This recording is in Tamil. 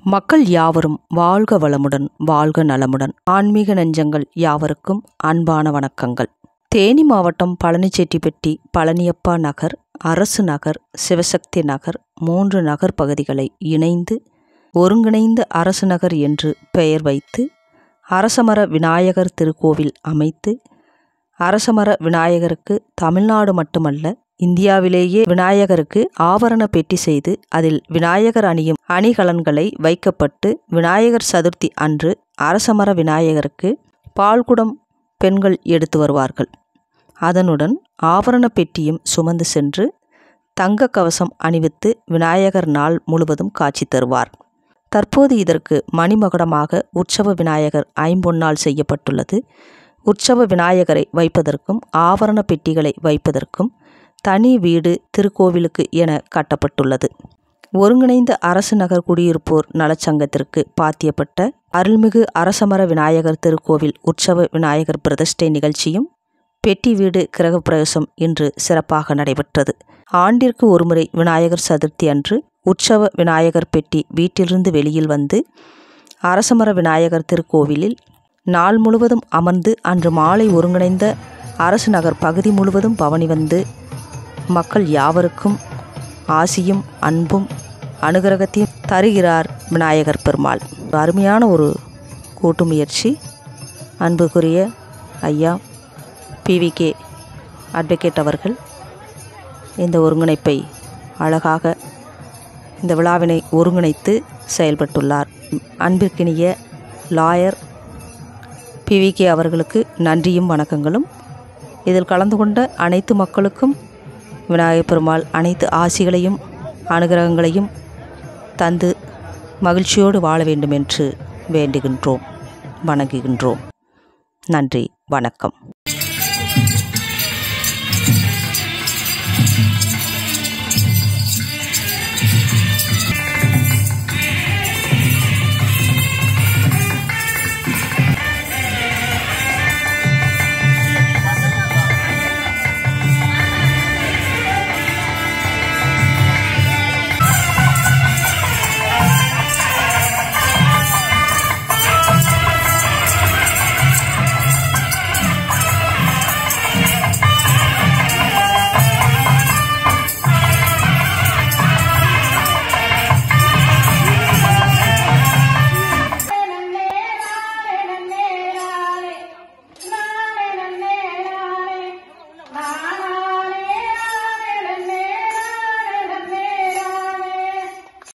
மக்கள் யாவரும் வாழ்க வளமுடன் வாழ்க நலமுடன் ஆன்மீக நெஞ்சங்கள் யாவருக்கும் அன்பான வணக்கங்கள் தேனி மாவட்டம் பழனிச்செட்டிப்பட்டி பழனியப்பா நகர் அரசு நகர் சிவசக்தி நகர் மூன்று நகர் பகுதிகளை இணைந்து ஒருங்கிணைந்த அரசு நகர் என்று பெயர் வைத்து அரசமர விநாயகர் திருக்கோவில் அமைத்து அரசமர விநாயகருக்கு தமிழ்நாடு மட்டுமல்ல இந்தியாவிலேயே விநாயகருக்கு ஆபரண பெட்டி செய்து அதில் விநாயகர் அணியும் அணிகலன்களை வைக்கப்பட்டு விநாயகர் சதுர்த்தி அன்று அரசமர விநாயகருக்கு பால்குடம் பெண்கள் எடுத்து வருவார்கள் அதனுடன் ஆபரண பெட்டியும் சுமந்து சென்று தங்க கவசம் அணிவித்து விநாயகர் நாள் முழுவதும் காட்சி தருவார் தற்போது இதற்கு மணிமகுடமாக உற்சவ விநாயகர் ஐம்பொன்னால் செய்யப்பட்டுள்ளது உற்சவ விநாயகரை வைப்பதற்கும் ஆபரண பெட்டிகளை வைப்பதற்கும் தனி வீடு திருக்கோவிலுக்கு என கட்டப்பட்டுள்ளது ஒருங்கிணைந்த அரசு நகர் குடியிருப்போர் நலச்சங்கத்திற்கு பாத்தியப்பட்ட அருள்மிகு அரசமர விநாயகர் திருக்கோவில் உற்சவ விநாயகர் பிரதிஷ்டை நிகழ்ச்சியும் பெட்டி வீடு கிரகப்பிரவேசம் இன்று சிறப்பாக நடைபெற்றது ஆண்டிற்கு ஒருமுறை விநாயகர் சதுர்த்தி அன்று உற்சவ விநாயகர் பெட்டி வீட்டிலிருந்து வெளியில் வந்து அரசமர விநாயகர் திருக்கோவிலில் நாள் முழுவதும் அமர்ந்து அன்று மாலை ஒருங்கிணைந்த அரசு நகர் பகுதி முழுவதும் பவனி வந்து மக்கள் யாவருக்கும் ஆசியும் அன்பும் அனுகிரகத்தையும் தருகிறார் விநாயகர் பெருமாள் அருமையான ஒரு கூட்டு முயற்சி அன்புக்குரிய ஐயா பிவிகே அட்வொகேட் அவர்கள் இந்த ஒருங்கிணைப்பை அழகாக இந்த விழாவினை ஒருங்கிணைத்து செயல்பட்டுள்ளார் அன்பிற்கினிய லாயர் பிவிகே அவர்களுக்கு நன்றியும் வணக்கங்களும் இதில் கலந்து கொண்ட அனைத்து மக்களுக்கும் விநாயகப் பெருமாள் அனைத்து ஆசிகளையும் அனுகிரகங்களையும் தந்து மகிழ்ச்சியோடு வாழ வேண்டும் என்று வேண்டுகின்றோம் வணங்குகின்றோம் நன்றி வணக்கம்